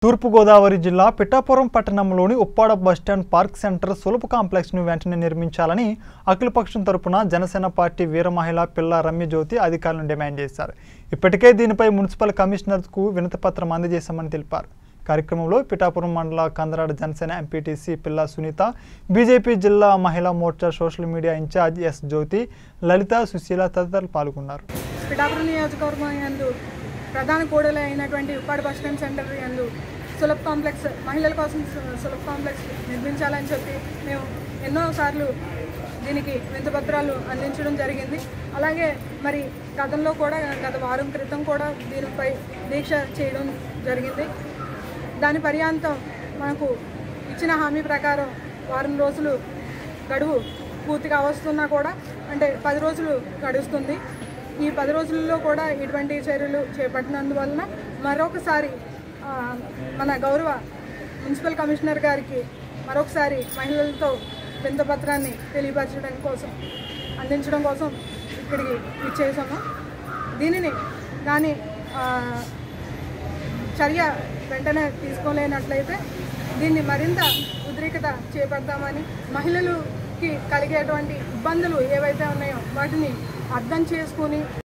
తూర్పుగోదావరి జిల్లా పిఠాపురం పట్టణంలోని Uppada bus stand park centre సులభ కాంప్లెక్స్ను వెంటనే నిర్మించాలని అఖిలపక్షం తరపున జనసేన పార్టీ వీర మహిళ పిల్ల రమ్యజ్యోతి అధికారులను డిమాండ్ చేశారు ఇప్పటికే దీనిపై మున్సిపల్ కమిషనర్కు వినతిపత్రం అందజేశామని తెలిపారు కార్యక్రమంలో పిఠాపురం మండల కందరాడ జనసేన ఎంపీటీసీ పిల్ల సునీత బీజేపీ జిల్లా మహిళా మోర్చా social media incharge S Jyothi Lalitha Sushila తదితరులు పాల్గొన్నారు పిఠాపురం నియోజకవర్గం యందు ప్రధాన కూడలి అయినటువంటి ఉప్పాడు బస్ స్టాండ్ సెంటర్ యందు సులభ్ కాంప్లెక్స్ మహిళల కోసం సు- సులభ్ కాంప్లెక్స్ నిర్మించాలని చెప్పి మేము ఎన్నోసార్లు దీనికి వింతపత్రాలు అందించడం జరిగింది అలాగే మరి గతంలో కూడా గత వారం క్రితం కూడా దీనిపై దీక్ష చేయడం జరిగింది దాని పర్యాంతం మనకు ఇచ్చిన హామీ ప్రకారం వారం రోజులు గడువు పూర్తిగా వస్తున్నా కూడా అంటే పది రోజులు గడుస్తుంది ఈ పది రోజుల్లో కూడా ఇటువంటి చర్యలు చేపట్టినందువలన మరొకసారి ఆ, మన గౌరవ మున్సిపల్ కమిషనర్ గారికి మరొకసారి మహిళలతో వింతపత్రాన్ని తెలియపరచడం కోసం అందించడం కోసం ఇక్కడికి ఇచ్చేసాము దీనిని కానీ చర్య వెంటనే తీసుకోలేనట్లయితే దీన్ని మరింత ఉద్రిక్తత చేపడతామని మహిళలుకి కలిగేటువంటి ఇబ్బందులు ఏవైతే ఉన్నాయో వాటిని అర్థం చేసుకుని